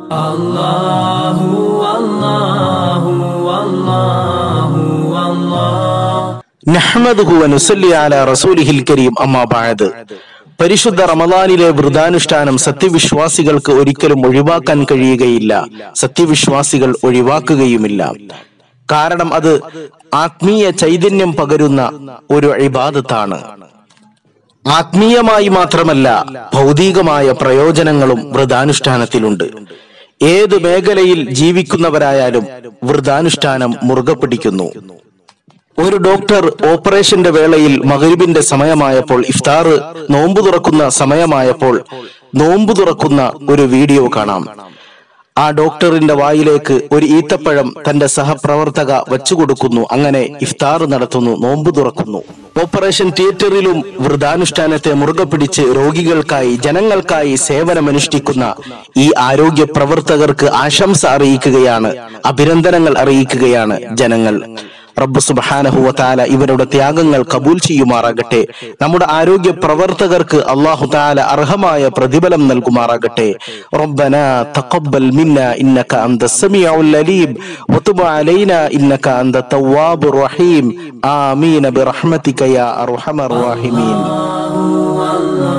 الله والله والله والله നഹ്മദുഹു വനുസല്ലി അലാ റസൂലിഹിൽ കരീം അമ്മാ ബഅദ് പരിശുദ്ധ റമദാനിലെ വ്രതാനുഷ്ഠാനം സത്യവിശ്വാസികൾക്ക് ഒരിക്കലും ഒഴിവാക്കാൻ കഴിയുകയില്ല സത്യവിശ്വാസികൾ ഒഴിവാക്കുകയുമില്ല കാരണം അത് ആത്മീയ ചൈതന്യം പകരുന്ന ഒരു ഇബാദത്താണ് ആത്മീയമായി മാത്രമല്ല ഭൗതികമായ പ്രയോജനങ്ങളും വ്രതാനുഷ്ഠാനത്തിലുണ്ട് ഏത് മേഖലയിൽ ജീവിക്കുന്നവരായാലും വ്രതാനുഷ്ഠാനം മുറുകെ പിടിക്കുന്നു ഒരു ഡോക്ടർ ഓപ്പറേഷന്റെ വേളയിൽ മകരിബിന്റെ സമയമായപ്പോൾ ഇഫ്താർ നോമ്പ് തുറക്കുന്ന സമയമായപ്പോൾ നോമ്പ് തുറക്കുന്ന ഒരു വീഡിയോ കാണാം ആ ഡോക്ടറിന്റെ വായിലേക്ക് ഒരു ഈത്തപ്പഴം തന്റെ സഹപ്രവർത്തക വച്ചുകൊടുക്കുന്നു അങ്ങനെ ഇഫ്താർ നടത്തുന്നു നോമ്പ് തുറക്കുന്നു ഓപ്പറേഷൻ തിയേറ്ററിലും വൃതാനുഷ്ഠാനത്തെ മുറുകെ പിടിച്ച് രോഗികൾക്കായി ജനങ്ങൾക്കായി സേവനമനുഷ്ഠിക്കുന്ന ഈ ആരോഗ്യ പ്രവർത്തകർക്ക് ആശംസ അറിയിക്കുകയാണ് അഭിനന്ദനങ്ങൾ അറിയിക്കുകയാണ് ജനങ്ങൾ റബ്ബ് സുബ്ഹാനഹു താല ഇവരുടെ ത്യാഗങ്ങൾ കബൂൽ ചെയ്യുമാറാകട്ടെ നമ്മുടെ ആരോഗ്യ പ്രവർത്തകർക്ക് അള്ളാഹു താല അർഹമായ പ്രതിഫലം നൽകുമാറാകട്ടെ റബ്ബന തഖബ്ബൽ മിന്ന ഇന്നക അന്ത സമീഉൽ അലീം വതുബ് അലൈന ഇന്നക അന്ത തവ്വാബുർ റഹീം ആമീൻ ബിറഹ്മതിക യാ അർഹമർ റഹീമീൻ الله